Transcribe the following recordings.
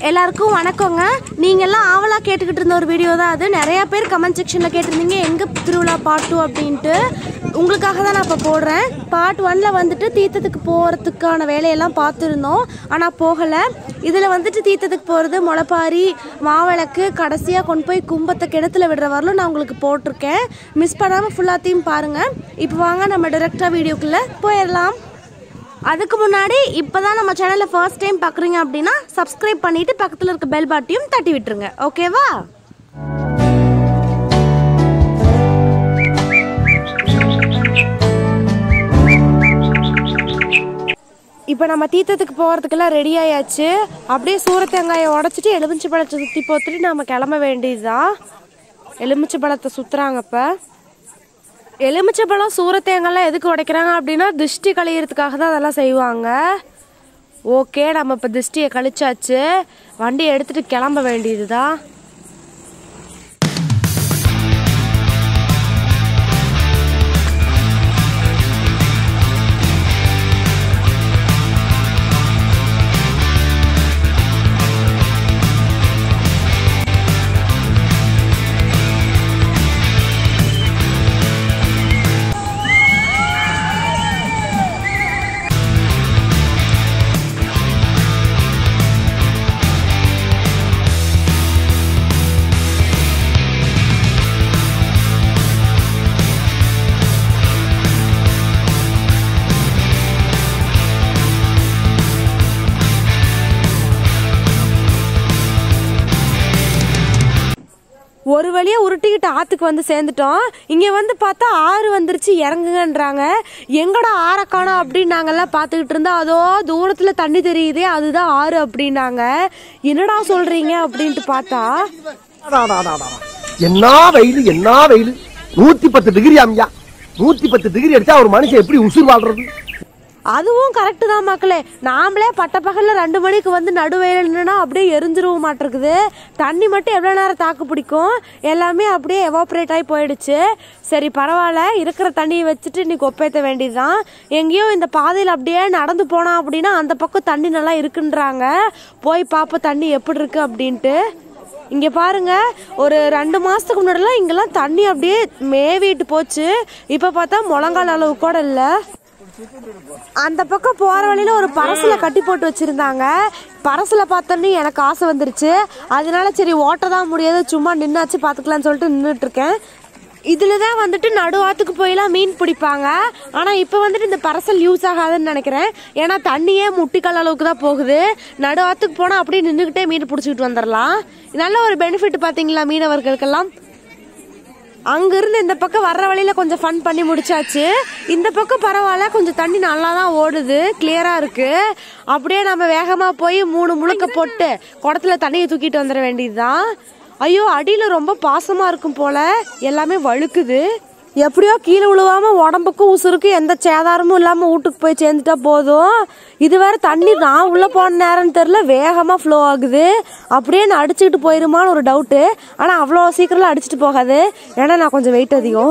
எல்லாருக்கும் வணக்கங்க நீங்கெல்லாம் ஆவலாக கேட்டுக்கிட்டு இருந்த ஒரு வீடியோ தான் அது நிறையா பேர் கமெண்ட் செக்ஷனில் கேட்டிருந்தீங்க எங்கே திருவிழா பார்ட் டூ அப்படின்ட்டு உங்களுக்காக தான் நான் இப்போ போடுறேன் பார்ட் ஒன்ல வந்துட்டு தீர்த்தத்துக்கு போகிறதுக்கான வேலையெல்லாம் பார்த்துருந்தோம் ஆனால் போகலை இதில் வந்துட்டு தீர்த்தத்துக்கு போகிறது முளைப்பாரி மாவிளக்கு கடைசியாக கொண்டு போய் கும்பத்தை கிணத்துல விடுற வரலும் நான் உங்களுக்கு போட்டிருக்கேன் மிஸ் பண்ணாமல் ஃபுல்லாத்தையும் பாருங்கள் இப்போ வாங்க நம்ம டிரெக்டாக வீடியோக்குள்ளே போயிடலாம் அதுக்கு முன்னாடி இப்போ தான் நம்ம சேனலை ஃபர்ஸ்ட் டைம் பார்க்குறீங்க அப்படின்னா சப்ஸ்கிரைப் பண்ணிட்டு பக்கத்தில் இருக்க பெல் பட்டியும் தட்டி விட்டுருங்க ஓகேவா இப்போ நம்ம தீர்த்தத்துக்கு போகிறதுக்கெல்லாம் ரெடி ஆயாச்சு அப்படியே சூரத்தேங்காயை உடச்சிட்டு எலுமிச்சை பழத்தை சுற்றி போத்துட்டு நம்ம கிளம்ப வேண்டியதுதான் எலுமிச்சை பழத்தை சுற்றுறாங்க இப்போ எலுமிச்சை பழம் சூரத்தேங்காய்லாம் எதுக்கு உடைக்கிறாங்க அப்படின்னா திருஷ்டி கழியறதுக்காக தான் அதெல்லாம் செய்வாங்க ஓகே நம்ம இப்போ திருஷ்டியை கழிச்சாச்சு வண்டி எடுத்துட்டு கிளம்ப வேண்டியதுதான் ஒரு வழியா உருட்டிக்கிட்டு ஆத்துக்கு வந்து சேர்ந்துட்டோம் இங்க வந்து பார்த்தா ஆறு வந்துருச்சு இறங்குங்கன்றாங்க எங்கடா ஆற காணோம் அப்படின்னு நாங்கெல்லாம் பார்த்துக்கிட்டு இருந்தா அதோ தூரத்துல தண்ணி தெரியுதே அதுதான் ஆறு அப்படின்னாங்க என்னடா சொல்றீங்க அப்படின்ட்டு பார்த்தா அடாடாடாடா. என்ன வெயில் என்ன வெயில் நூத்தி பத்து டிகிரி அம்யா நூத்தி பத்து டிகிரி அடிச்சா ஒரு மனுஷன் எப்படி உசுர் வாழ்றது அதுவும் கரெக்டு தான் மக்களே நாமளே பட்ட பகல்ல ரெண்டு மணிக்கு வந்து நடுவெயில் நின்னா அப்படியே எரிஞ்சிருவ மாட்டிருக்குது தண்ணி மட்டும் எவ்வளோ நேரம் தாக்கு பிடிக்கும் எல்லாமே அப்படியே எவாப்ரேட் ஆகி போயிடுச்சு சரி பரவாயில்ல இருக்கிற தண்ணியை வச்சுட்டு இன்னைக்கு ஒப்பேத்த வேண்டியதுதான் எங்கேயோ இந்த பாதையில் அப்படியே நடந்து போனா அப்படின்னா அந்த பக்கம் தண்ணி நல்லா இருக்குன்றாங்க போய் பார்ப்போம் தண்ணி எப்படி இருக்கு அப்படின்ட்டு இங்க பாருங்க ஒரு ரெண்டு மாசத்துக்கு முன்னாடிலாம் இங்கெல்லாம் தண்ணி அப்படியே மேவிட்டு போச்சு இப்ப பார்த்தா முழங்கால் அளவு கூட இல்லை அந்த பக்கம் போற வழியில ஒரு பரசல கட்டி போட்டு வச்சிருந்தாங்க பரசல பார்த்தோன்னே எனக்கு ஆசை வந்துருச்சு அதனால சரி ஓட்ட தான் முடியாது சும்மா நின்னாச்சு பாத்துக்கலாம்னு சொல்லிட்டு நின்றுட்டு இருக்கேன் இதுல தான் வந்துட்டு நடுவாத்துக்கு போயெல்லாம் மீன் பிடிப்பாங்க ஆனா இப்போ வந்துட்டு இந்த பரசல் யூஸ் ஆகாதுன்னு நினைக்கிறேன் ஏன்னா தண்ணியே முட்டிக்கால் அளவுக்கு தான் போகுது நடுவாத்துக்கு போனா அப்படியே நின்றுக்கிட்டே மீன் பிடிச்சிக்கிட்டு வந்துடலாம் நல்ல ஒரு பெனிஃபிட் பாத்தீங்களா மீனவர்களுக்கெல்லாம் அங்கிருந்து இந்த பக்கம் வர்ற வழியில கொஞ்சம் ஃபன் பண்ணி முடிச்சாச்சு இந்த பக்கம் பரவாயில்ல கொஞ்சம் தண்ணி நல்லா தான் ஓடுது கிளியரா இருக்கு அப்படியே நம்ம வேகமா போய் மூணு முழுக்க போட்டு குடத்துல தண்ணியை தூக்கிட்டு வந்துட வேண்டியதுதான் ஐயோ அடியில ரொம்ப பாசமா இருக்கும் போல எல்லாமே வழுக்குது எப்படியோ கீழே விழுவாம உடம்புக்கும் உசுருக்கும் எந்த சேதாரமும் இல்லாம வீட்டுக்கு போய் சேர்ந்துட்டா போதும் இது வேற தண்ணி நான் உள்ள போன நேரம்னு தெரியல வேகமா ஃப்ளோ ஆகுது அப்படியே நான் அடிச்சுக்கிட்டு போயிருமான்னு ஒரு டவுட்டு ஆனா அவ்வளோ சீக்கிரம்லாம் அடிச்சுட்டு போகாது ஏன்னா நான் கொஞ்சம் வெயிட் அதிகம்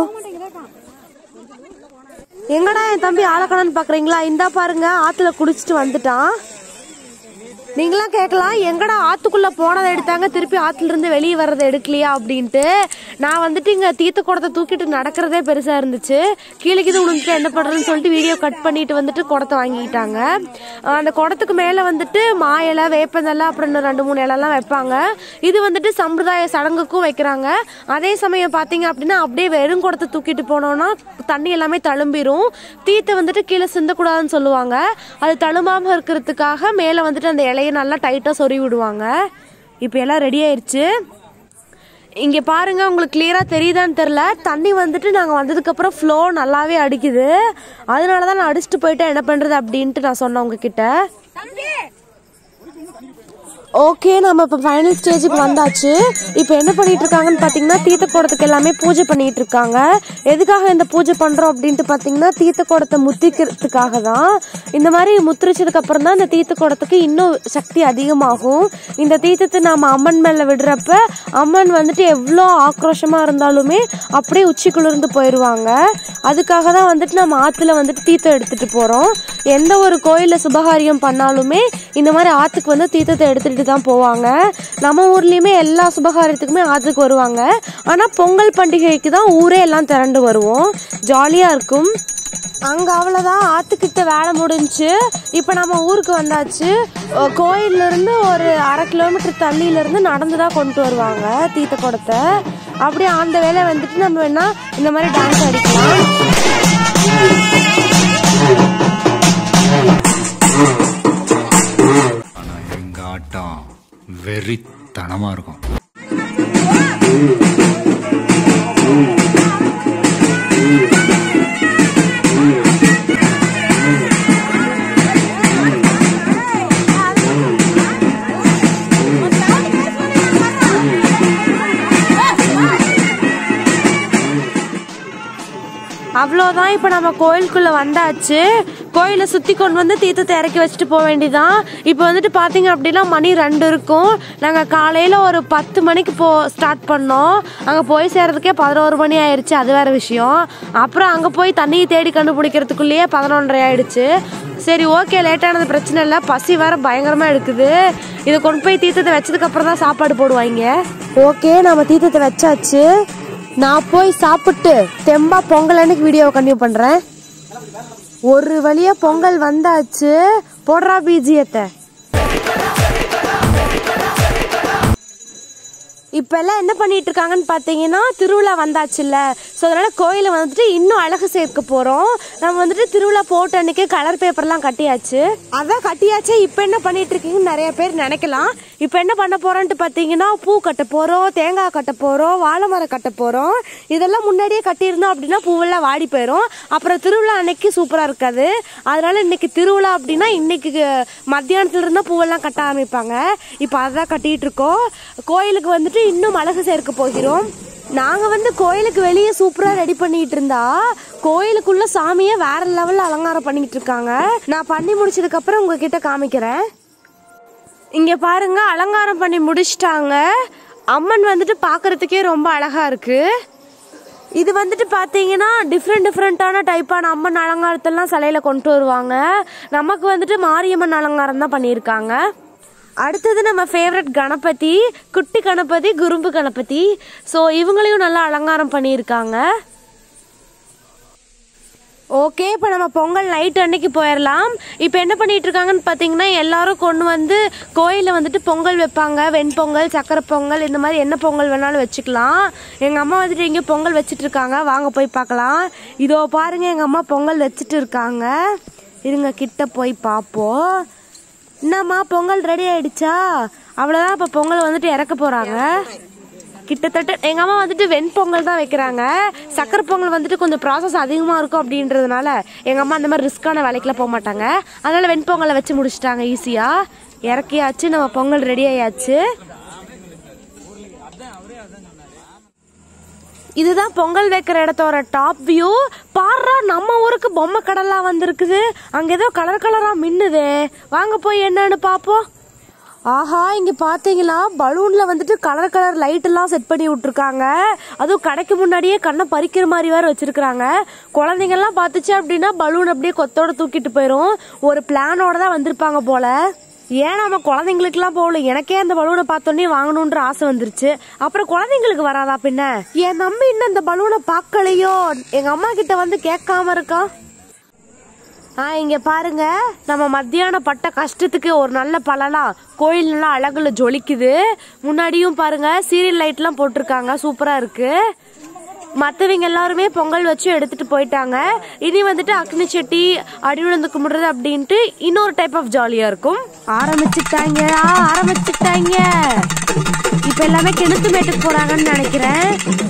எங்கடா என் தம்பி ஆளக்கணன்னு பாக்குறீங்களா இந்தா பாருங்க ஆத்துல குடிச்சிட்டு வந்துட்டான் நீங்களாம் கேட்கலாம் எங்கடா ஆத்துக்குள்ள போனதை எடுத்தாங்க திருப்பி ஆத்துல இருந்து வெளியே வர்றதை எடுக்கலையா அப்படின்ட்டு நான் வந்துட்டு இங்க தீர்த்த குடத்தை தூக்கிட்டு நடக்கிறதே பெருசா இருந்துச்சு கீழே கீழே விழுந்துட்டு என்ன பண்றதுன்னு சொல்லிட்டு வீடியோ கட் பண்ணிட்டு வந்துட்டு குடத்தை வாங்கிக்கிட்டாங்க அஹ் அந்த குடத்துக்கு மேல வந்துட்டு மா இலை வேப்பந்தலை அப்புறம் இன்னும் ரெண்டு மூணு இலைலாம் வைப்பாங்க இது வந்துட்டு சம்பிரதாய சடங்குக்கும் வைக்கிறாங்க அதே சமயம் பாத்தீங்க அப்படின்னா அப்படியே வெறும் குடத்தை தூக்கிட்டு போனோம்னா தண்ணி எல்லாமே தழும்பிரும் தீத்தை வந்துட்டு கீழே சிந்தக்கூடாதுன்னு சொல்லுவாங்க அது தழும்பாம இருக்கிறதுக்காக மேலே வந்துட்டு அந்த இலையை நல்லா டைட்டாக சொறி விடுவாங்க இப்போ எல்லாம் ரெடி ஆயிருச்சு இங்கே பாருங்க உங்களுக்கு கிளியராக தெரியுதான்னு தெரில தண்ணி வந்துட்டு நாங்கள் வந்ததுக்கப்புறம் ஃப்ளோ நல்லாவே அடிக்குது அதனால தான் நான் அடிச்சுட்டு போயிட்டா என்ன பண்ணுறது அப்படின்ட்டு நான் சொன்னேன் உங்ககிட்ட ஓகே நம்ம இப்போ ஃபைனல் ஸ்டேஜுக்கு வந்தாச்சு இப்போ என்ன பண்ணிட்டு இருக்காங்கன்னு பார்த்தீங்கன்னா தீர்த்த குடத்துக்கு எல்லாமே பூஜை பண்ணிட்டு இருக்காங்க எதுக்காக இந்த பூஜை பண்றோம் அப்படின்ட்டு பார்த்தீங்கன்னா தீர்த்த குடத்தை முத்திக்கிறதுக்காக தான் இந்த மாதிரி முத்திரிச்சதுக்கு அப்புறம் தான் இந்த தீர்த்த குடத்துக்கு இன்னும் சக்தி அதிகமாகும் இந்த தீர்த்தத்தை நாம அம்மன் மேல விடுறப்ப அம்மன் வந்துட்டு எவ்வளோ ஆக்ரோஷமா இருந்தாலுமே அப்படியே உச்சி குளிர்ந்து போயிடுவாங்க அதுக்காக தான் வந்துட்டு நம்ம ஆத்துல வந்துட்டு தீர்த்தம் எடுத்துட்டு போறோம் எந்த ஒரு கோயில்ல சுபகாரியம் பண்ணாலுமே இந்த மாதிரி ஆத்துக்கு வந்து இருந்து தீர்த்தத்தை எடுத்துட்டு தான் போவாங்க நம்ம ஊர்லயுமே எல்லா சுபகாரியத்துக்குமே ஆத்துக்கு வருவாங்க ஆனா பொங்கல் பண்டிகைக்கு தான் ஊரே எல்லாம் திரண்டு வருவோம் ஜாலியா இருக்கும் அங்க அவ்வளவுதான் ஆத்துக்கிட்ட வேலை முடிஞ்சு இப்போ நம்ம ஊருக்கு வந்தாச்சு அஹ் கோயில்ல இருந்து ஒரு அரை கிலோமீட்டர் தள்ளியில இருந்து நடந்து தான் கொண்டு வருவாங்க தீர்த்த குடத்தை அப்படியே அந்த வேலை வந்துட்டு நம்ம வேணா இந்த மாதிரி டான்ஸ் அடிக்கலாம் ஆனா எங்க ஆட்டம் வெறித்தனமா இருக்கும் அவ்வளோதான் இப்போ நம்ம கோயிலுக்குள்ள வந்தாச்சு கோயிலை சுற்றி கொண்டு வந்து தீர்த்தத்தை இறக்கி வச்சுட்டு போக வேண்டியதான் இப்போ வந்துட்டு பார்த்தீங்க அப்படின்னா மணி ரெண்டு இருக்கும் நாங்கள் காலையில் ஒரு பத்து மணிக்கு போ ஸ்டார்ட் பண்ணோம் அங்கே போய் சேர்றதுக்கே பதினோரு மணி ஆயிடுச்சு அது வேற விஷயம் அப்புறம் அங்கே போய் தண்ணியை தேடி கண்டுபிடிக்கிறதுக்குள்ளேயே பதினொன்றரை ஆயிடுச்சு சரி ஓகே லேட்டானது பிரச்சனை இல்லை பசி வேற பயங்கரமாக எடுக்குது இதை கொண்டு போய் தீர்த்தத்தை வச்சதுக்கு அப்புறம் தான் சாப்பாடு போடுவாங்க ஓகே நம்ம தீர்த்தத்தை வச்சாச்சு நான் போய் சாப்பிட்டு தெம்பா பொங்கல் அன்னைக்கு வீடியோவை கண்டினியூ பண்றேன் ஒரு வழியா பொங்கல் வந்தாச்சு போடுறா பீஜியத்தை இப்போ எல்லாம் என்ன பண்ணிட்டு இருக்காங்கன்னு பார்த்தீங்கன்னா திருவிழா வந்தாச்சுல்ல ஸோ அதனால கோயிலை வந்துட்டு இன்னும் அழகு சேர்க்க போகிறோம் நம்ம வந்துட்டு திருவிழா போட்ட அன்னைக்கு கலர் பேப்பர்லாம் கட்டியாச்சு அதான் கட்டியாச்சு இப்போ என்ன பண்ணிட்டு இருக்கீங்கன்னு நிறைய பேர் நினைக்கலாம் இப்போ என்ன பண்ண போறோன்ட்டு பார்த்தீங்கன்னா பூ கட்ட போகிறோம் தேங்காய் கட்ட போகிறோம் வாழை மரம் கட்ட போகிறோம் இதெல்லாம் முன்னாடியே கட்டியிருந்தோம் அப்படின்னா பூவெல்லாம் வாடி போயிடும் அப்புறம் திருவிழா அன்னைக்கு சூப்பராக இருக்காது அதனால இன்னைக்கு திருவிழா அப்படின்னா இன்னைக்கு மத்தியானத்துல இருந்தா பூவெல்லாம் கட்ட ஆரம்பிப்பாங்க இப்போ அதான் கட்டிட்டு இருக்கோம் கோயிலுக்கு வந்துட்டு இன்னும் அழகு சேர்க்க போகிறோம் நாங்க வந்து கோயிலுக்கு வெளியே சூப்பரா ரெடி பண்ணிட்டு இருந்தா கோயிலுக்குள்ள சாமியை வேற லெவல்ல அலங்காரம் பண்ணிட்டு இருக்காங்க நான் பண்ணி முடிச்சதுக்கு அப்புறம் உங்ககிட்ட காமிக்கிறேன் இங்க பாருங்க அலங்காரம் பண்ணி முடிச்சிட்டாங்க அம்மன் வந்துட்டு பார்க்கறதுக்கே ரொம்ப அழகா இருக்கு இது வந்துட்டு பார்த்தீங்கன்னா டிஃப்ரெண்ட் டிஃப்ரெண்ட்டான டைப்பான அம்மன் அலங்காரத்தெல்லாம் சிலையில கொண்டு வருவாங்க நமக்கு வந்துட்டு மாரியம்மன் அலங்காரம் தான் பண்ணியிருக்காங்க அடுத்தது நம்ம ஃபேவரட் கணபதி குட்டி கணபதி குறும்பு கணபதி ஸோ இவங்களையும் நல்லா அலங்காரம் பண்ணியிருக்காங்க ஓகே இப்போ நம்ம பொங்கல் நைட் அன்னைக்கு போயிடலாம் இப்போ என்ன பண்ணிட்டு இருக்காங்கன்னு பார்த்தீங்கன்னா எல்லாரும் கொண்டு வந்து கோயிலில் வந்துட்டு பொங்கல் வைப்பாங்க வெண்பொங்கல் சக்கரை பொங்கல் இந்த மாதிரி என்ன பொங்கல் வேணாலும் வச்சுக்கலாம் எங்கள் அம்மா வந்துட்டு இங்கே பொங்கல் வச்சுட்டு இருக்காங்க வாங்க போய் பார்க்கலாம் இதோ பாருங்க எங்கள் அம்மா பொங்கல் வச்சுட்டு இருக்காங்க இருங்க கிட்ட போய் பார்ப்போம் என்னம்மா பொங்கல் ரெடி ஆயிடுச்சா அவ்வளோதான் இப்போ பொங்கல் வந்துட்டு இறக்க போகிறாங்க கிட்டத்தட்ட எங்க அம்மா வந்துட்டு வெண்பொங்கல் தான் வைக்கிறாங்க சக்கரை பொங்கல் வந்துட்டு கொஞ்சம் ப்ராசஸ் அதிகமாக இருக்கும் அப்படின்றதுனால எங்க அம்மா அந்த மாதிரி ரிஸ்க்கான வேலைக்கெல்லாம் போக மாட்டாங்க அதனால வெண்பொங்கலை வச்சு முடிச்சிட்டாங்க ஈஸியா இறக்கியாச்சு நம்ம பொங்கல் ரெடி ஆயாச்சு இதுதான் பொங்கல் வைக்கிற இடத்தோட டாப் வியூ பாடுறா நம்ம ஊருக்கு பொம்மை கடல்லாம் வந்திருக்குது அங்க ஏதோ கலர் கலரா மின்னுதே வாங்க போய் என்னன்னு பாப்போம் ஆஹா இங்க பாத்தீங்களா பலூன்ல வந்துட்டு கலர் கலர் லைட் எல்லாம் செட் பண்ணி விட்டுருக்காங்க அதுவும் கடைக்கு முன்னாடியே கண்ணை பறிக்கிற மாதிரி வேற வச்சிருக்காங்க குழந்தைங்க எல்லாம் பாத்துச்சு அப்படின்னா பலூன் அப்படியே கொத்தோட தூக்கிட்டு போயிரும் ஒரு பிளானோட தான் வந்திருப்பாங்க போல ஏன் நம்ம குழந்தைங்களுக்குலாம் போகல எனக்கே அந்த பலூனை பார்த்தோன்னே வாங்கணுன்ற ஆசை வந்துருச்சு அப்புறம் குழந்தைங்களுக்கு வராதா பின்ன என் தம்பி இன்னும் இந்த பலூனை பார்க்கலையோ எங்க அம்மா கிட்ட வந்து கேட்காம இருக்கான் ஆ இங்க பாருங்க நம்ம மத்தியானம் பட்ட கஷ்டத்துக்கு ஒரு நல்ல பலனா கோயில் நல்லா அழகுல ஜொலிக்குது முன்னாடியும் பாருங்க சீரியல் லைட்லாம் போட்டிருக்காங்க சூப்பரா இருக்கு மற்றவங்க எல்லாருமே பொங்கல் வச்சு எடுத்துட்டு போயிட்டாங்க இனி வந்துட்டு அக்னி செட்டி அடி விழுந்து கும்பிடுறது அப்படின்ட்டு இன்னொரு டைப் ஆஃப் ஜாலியா இருக்கும் ஆரம்பிச்சுட்டாங்க ஆ, ஆரம்பிச்சுட்டாங்க இப்ப எல்லாமே கிணத்து மேட்டுக்கு போறாங்கன்னு நினைக்கிறேன்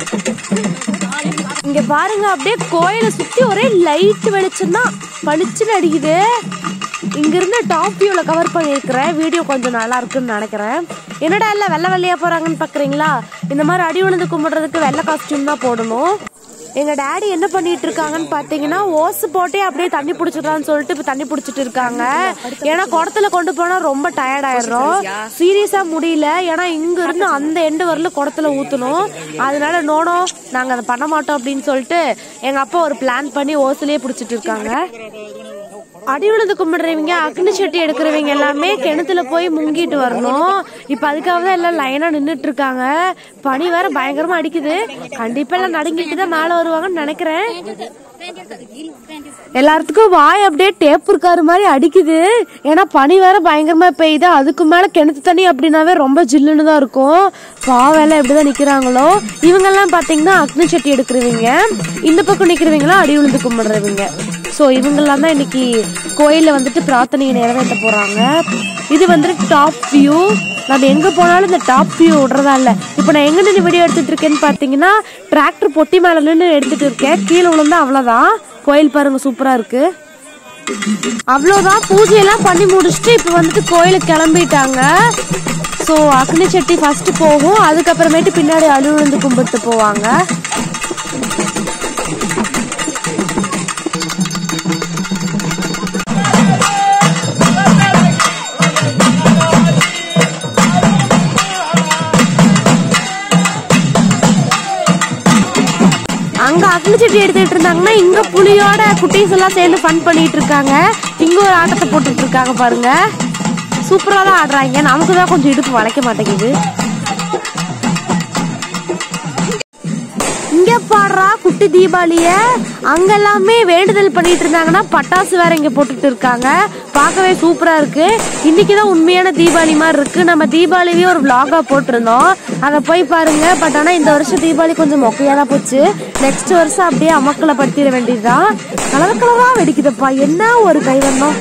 இங்க பாருங்க அப்படியே கோயிலை சுத்தி ஒரே லைட் வெளிச்சம் தான் பளிச்சுன்னு அடிக்குது இங்க இருந்து டாப் வியூல கவர் பண்ணியிருக்கிறேன் வீடியோ கொஞ்சம் நல்லா இருக்குன்னு நினைக்கிறேன் என்னடா இல்ல வெள்ளை வெள்ளையா போறாங்கன்னு பாக்குறீங்களா இந்த மாதிரி அடி விழுந்து கும்பிடுறதுக்கு வெள்ளை காஸ்டியூம் தான் போடணும் எங்க டாடி என்ன பண்ணிட்டு இருக்காங்கன்னு பாத்தீங்கன்னா ஓசு போட்டே அப்படியே தண்ணி பிடிச்சிடலாம்னு சொல்லிட்டு இப்ப தண்ணி பிடிச்சிட்டு இருக்காங்க ஏன்னா குடத்துல கொண்டு போனா ரொம்ப டயர்ட் ஆயிடுறோம் சீரியஸா முடியல ஏன்னா இங்க இருந்து அந்த எண்டு வரல குடத்துல ஊத்தணும் அதனால நோனோ நாங்க அதை பண்ண மாட்டோம் அப்படின்னு சொல்லிட்டு எங்க அப்பா ஒரு பிளான் பண்ணி ஓசுலயே பிடிச்சிட்டு இருக்காங்க அடி விழுந்து கும்பிடுறவங்க அக்னி சட்டி எடுக்கிறவங்க எல்லாமே கிணத்துல போய் முங்கிட்டு வரணும் இப்ப அதுக்காக தான் எல்லாம் லைனா நின்னுட்டு இருக்காங்க பனி வேற பயங்கரமா அடிக்குது கண்டிப்பா எல்லாம் நடுங்கிட்டு தான் மேல வருவாங்கன்னு நினைக்கிறேன் எல்லாத்துக்கும் வாய் அப்படியே டேப் இருக்காரு மாதிரி அடிக்குது ஏன்னா பனி வேற பயங்கரமா பெய்யுது அதுக்கு மேல கிணத்து தண்ணி அப்படின்னாவே ரொம்ப ஜில்லுன்னு தான் இருக்கும் பாவெல்லாம் எப்படிதான் நிக்கிறாங்களோ இவங்க எல்லாம் பாத்தீங்கன்னா அக்னி சட்டி எடுக்கிறவங்க இந்த பக்கம் நிக்கிறவங்களாம் அடி விழுந்து கும்பிடுறவங்க ஸோ இவங்கெல்லாம் தான் இன்னைக்கு கோயில்ல வந்துட்டு பிரார்த்தனையை நிறைவேற்ற போறாங்க இது வந்துட்டு டாப் வியூ நம்ம எங்க போனாலும் இந்த டாப் வியூ விடுறதா இல்ல இப்போ நான் எங்க நின்று வீடியோ எடுத்துட்டு இருக்கேன்னு பாத்தீங்கன்னா டிராக்டர் பொட்டி மேல நின்று எடுத்துட்டு இருக்கேன் கீழே விழுந்தா அவ்வளவுதான் கோயில் பாருங்க சூப்பரா இருக்கு அவ்வளோதான் பூஜையெல்லாம் பண்ணி முடிச்சுட்டு இப்போ வந்துட்டு கோயிலுக்கு கிளம்பிட்டாங்க ஸோ அக்னி சட்டி ஃபர்ஸ்ட் போகும் அதுக்கப்புறமேட்டு பின்னாடி அலுவலந்து கும்பிட்டு போவாங்க அங்க அக்னி சட்டி எடுத்துட்டு இருந்தாங்கன்னா இங்க புலியோட குட்டீஸ் எல்லாம் சேர்ந்து ஃபன் பண்ணிட்டு இருக்காங்க இங்க ஒரு ஆட்டத்தை போட்டுட்டு இருக்காங்க பாருங்க சூப்பரா தான் ஆடுறாங்க நமக்கு தான் கொஞ்சம் இடுப்பு வளைக்க மாட்டேங்குது இங்க பாடுறா குட்டி தீபாவளிய அங்க எல்லாமே வேண்டுதல் பண்ணிட்டு இருந்தாங்கன்னா பட்டாசு வேற இங்க போட்டுட்டு இருக்காங்க பார்க்கவே சூப்பரா இருக்கு இன்னைக்கு தான் உண்மையான தீபாவளி மாதிரி இருக்கு நம்ம தீபாவளியே ஒரு vlog-ஆ போட்டிருந்தோம் அதை போய் பாருங்க பட் ஆனா இந்த வருஷம் தீபாவளி கொஞ்சம் மொக்கையா தான் போச்சு நெக்ஸ்ட் வருஷம் அப்படியே அமக்களை படுத்திட வேண்டியதுதான் கலர் கலரா வெடிக்குதுப்பா என்ன ஒரு கைவண்ணம்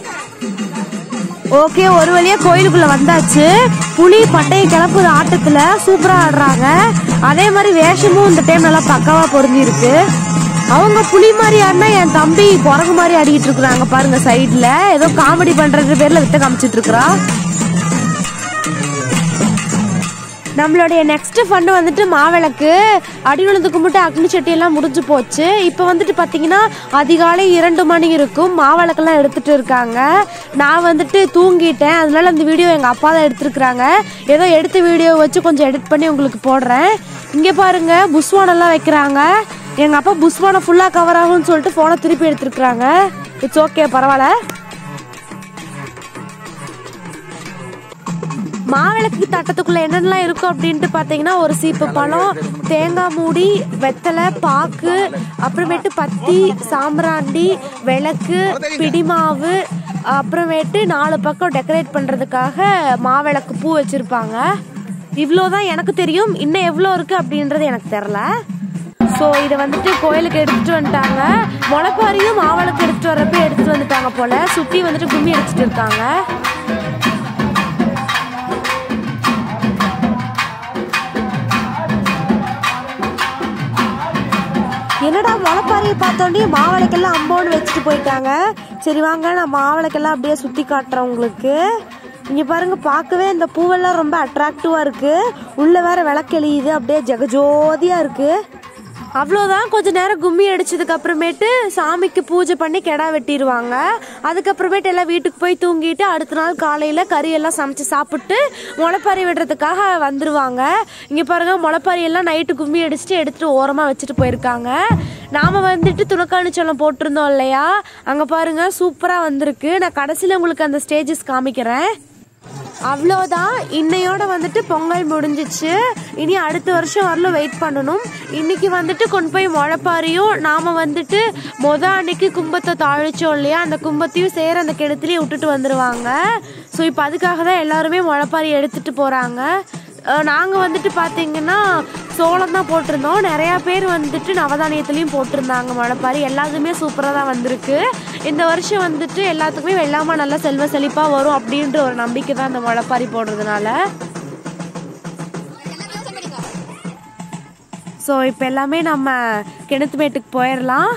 ஓகே ஒரு வழியா கோயிலுக்குள்ள வந்தாச்சு புலி பட்டையை கிளப்புற ஆட்டத்துல சூப்பரா ஆடுறாங்க அதே மாதிரி வேஷமும் இந்த டைம் நல்லா பக்காவா பொருந்தி இருக்கு அவங்க புலி மாதிரி ஆடினா என் தம்பி குரங்கு மாதிரி ஆடிக்கிட்டு இருக்கிறாங்க பாருங்க சைடுல ஏதோ காமெடி பண்றது பேர்ல வித்த காமிச்சிட்டு இருக்கிறா நம்மளுடைய நெக்ஸ்ட் ஃபண்டு வந்துட்டு மாவிளக்கு அடி விழுந்து கும்பிட்டு அக்னி சட்டி எல்லாம் முடிஞ்சு போச்சு இப்போ வந்துட்டு பார்த்தீங்கன்னா அதிகாலை இரண்டு மணி இருக்கும் மாவிளக்கெல்லாம் எடுத்துட்டு இருக்காங்க நான் வந்துட்டு தூங்கிட்டேன் அதனால அந்த வீடியோ எங்கள் அப்பா தான் எடுத்துருக்குறாங்க ஏதோ எடுத்த வீடியோ வச்சு கொஞ்சம் எடிட் பண்ணி உங்களுக்கு போடுறேன் இங்கே பாருங்க புஸ்வானெல்லாம் வைக்கிறாங்க எங்கள் அப்பா புஸ்வானை ஃபுல்லாக கவர் ஆகும்னு சொல்லிட்டு ஃபோனை திருப்பி எடுத்துருக்குறாங்க இட்ஸ் ஓகே பரவாயில்ல மாவிளக்கு தட்டத்துக்குள்ள என்னென்னலாம் இருக்கும் அப்படின்ட்டு பார்த்தீங்கன்னா ஒரு சீப்பு பழம் தேங்காய் மூடி வெத்தலை பாக்கு அப்புறமேட்டு பத்தி சாம்பிராண்டி விளக்கு பிடிமாவு அப்புறமேட்டு நாலு பக்கம் டெக்கரேட் பண்ணுறதுக்காக மாவிளக்கு பூ வச்சுருப்பாங்க இவ்வளோதான் எனக்கு தெரியும் இன்னும் எவ்வளோ இருக்குது அப்படின்றது எனக்கு தெரில ஸோ இதை வந்துட்டு கோயிலுக்கு எடுத்துட்டு வந்துட்டாங்க முளைப்பாரியும் மாவிளக்கு எடுத்துட்டு வரப்ப எடுத்துட்டு வந்துட்டாங்க போல சுற்றி வந்துட்டு கும்மி அடிச்சிட்டு இருக்காங்க என்னடா முளைப்பாறையை பார்த்தோன்னே மாவிளக்கெல்லாம் அம்போன்னு வச்சுட்டு போயிட்டாங்க சரி வாங்க நான் மாவிளக்கெல்லாம் அப்படியே சுற்றி காட்டுறேன் உங்களுக்கு இங்கே பாருங்க பார்க்கவே இந்த பூவெல்லாம் ரொம்ப அட்ராக்டிவாக இருக்கு உள்ள வேற விளக்கெளியுது அப்படியே ஜெகஜோதியாக இருக்கு அவ்வளோதான் கொஞ்ச நேரம் கும்மி அடிச்சதுக்கு அப்புறமேட்டு சாமிக்கு பூஜை பண்ணி கெடா வெட்டிடுவாங்க அதுக்கப்புறமேட்டு எல்லாம் வீட்டுக்கு போய் தூங்கிட்டு அடுத்த நாள் காலையில் கறி எல்லாம் சமைச்சு சாப்பிட்டு முளைப்பாரி விடுறதுக்காக வந்துருவாங்க இங்கே பாருங்க முளைப்பாரி எல்லாம் நைட்டு கும்மி அடிச்சுட்டு எடுத்துட்டு ஓரமாக வச்சுட்டு போயிருக்காங்க நாம வந்துட்டு துணக்காணிச்சலம் போட்டிருந்தோம் இல்லையா அங்கே பாருங்க சூப்பராக வந்திருக்கு நான் கடைசியில் உங்களுக்கு அந்த ஸ்டேஜஸ் காமிக்கிறேன் அவ்வளோதான் இன்னையோட வந்துட்டு பொங்கல் முடிஞ்சிச்சு இனி அடுத்த வருஷம் வரலும் வெயிட் பண்ணணும் இன்னைக்கு வந்துட்டு கொண்டு போய் முளைப்பாரியும் நாம வந்துட்டு மொத அன்னைக்கு கும்பத்தை தாழிச்சோம் இல்லையா அந்த கும்பத்தையும் சேர அந்த கிணத்துலயே விட்டுட்டு வந்துருவாங்க ஸோ இப்போ அதுக்காக தான் எல்லாருமே முளைப்பாரி எடுத்துட்டு போறாங்க நாங்கள் வந்துட்டு பார்த்தீங்கன்னா சோளம் தான் போட்டிருந்தோம் நிறையா பேர் வந்துட்டு நவதானியத்துலேயும் போட்டிருந்தாங்க முளைப்பாரி எல்லாத்துமே சூப்பராக தான் வந்திருக்கு இந்த வருஷம் வந்துட்டு எல்லாத்துக்குமே வெள்ளாமல் நல்லா செல்வ செழிப்பாக வரும் அப்படின்ற ஒரு நம்பிக்கை தான் இந்த முளைப்பாரி போடுறதுனால ஸோ இப்போ எல்லாமே நம்ம கிணத்துமேட்டுக்கு போயிடலாம்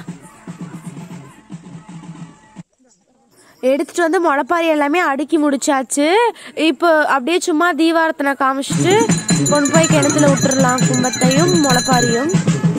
எடுத்துட்டு வந்து முளைப்பாரி எல்லாமே அடுக்கி முடிச்சாச்சு இப்போ அப்படியே சும்மா தீவாரத்தனை காமிச்சிட்டு கொண்டு போய் கிணத்துல விட்டுறலாம் கும்பத்தையும் முளைப்பாரியும்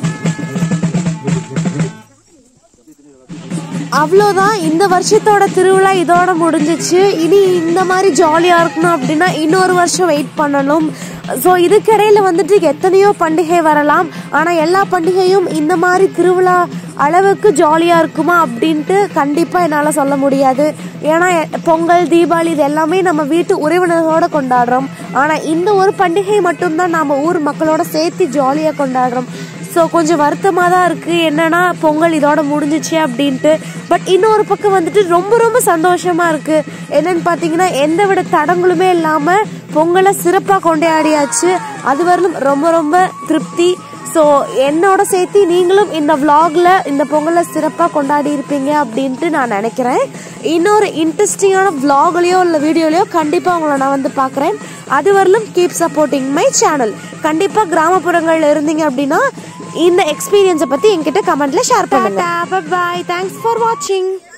அவ்வளோதான் இந்த வருஷத்தோட திருவிழா இதோட முடிஞ்சிச்சு இனி இந்த மாதிரி ஜாலியாக இருக்கணும் அப்படின்னா இன்னொரு வருஷம் வெயிட் பண்ணணும் ஸோ இதுக்கிடையில வந்துட்டு எத்தனையோ பண்டிகை வரலாம் ஆனால் எல்லா பண்டிகையும் இந்த மாதிரி திருவிழா அளவுக்கு ஜாலியாக இருக்குமா அப்படின்ட்டு கண்டிப்பாக என்னால் சொல்ல முடியாது ஏன்னா எ- பொங்கல் தீபாவளி இது எல்லாமே நம்ம வீட்டு உறவினர்களோட கொண்டாடுறோம் ஆனால் இந்த ஒரு பண்டிகை மட்டும்தான் நாம் ஊர் மக்களோட சேர்த்து ஜாலியாக கொண்டாடுறோம் ஸோ கொஞ்சம் வருத்தமாக தான் இருக்குது என்னன்னா பொங்கல் இதோட முடிஞ்சிச்சு அப்படின்ட்டு பட் இன்னொரு பக்கம் வந்துட்டு ரொம்ப ரொம்ப சந்தோஷமாக இருக்குது என்னன்னு பார்த்தீங்கன்னா எந்த விட தடங்களுமே இல்லாமல் பொங்கலை சிறப்பாக கொண்டாடியாச்சு அது வரலும் ரொம்ப ரொம்ப திருப்தி ஸோ என்னோட சேர்த்து நீங்களும் இந்த vlogல இந்த பொங்கலை சிறப்பாக கொண்டாடி இருப்பீங்க அப்படின்ட்டு நான் நினைக்கிறேன் இன்னொரு இன்ட்ரெஸ்டிங்கான vlogலயோ இல்லை வீடியோலையோ கண்டிப்பாக உங்களை நான் வந்து பார்க்குறேன் அது வரலும் கீப் சப்போர்ட்டிங் மை சேனல் கண்டிப்பாக கிராமப்புறங்களில் இருந்தீங்க அப்படின்னா இந்த எக்ஸ்பீரியன்ஸை பற்றி என்கிட்ட கமெண்ட்ல ஷேர் பண்ணுங்க பாய் தேங்க்ஸ் ஃபார் வாட்சிங்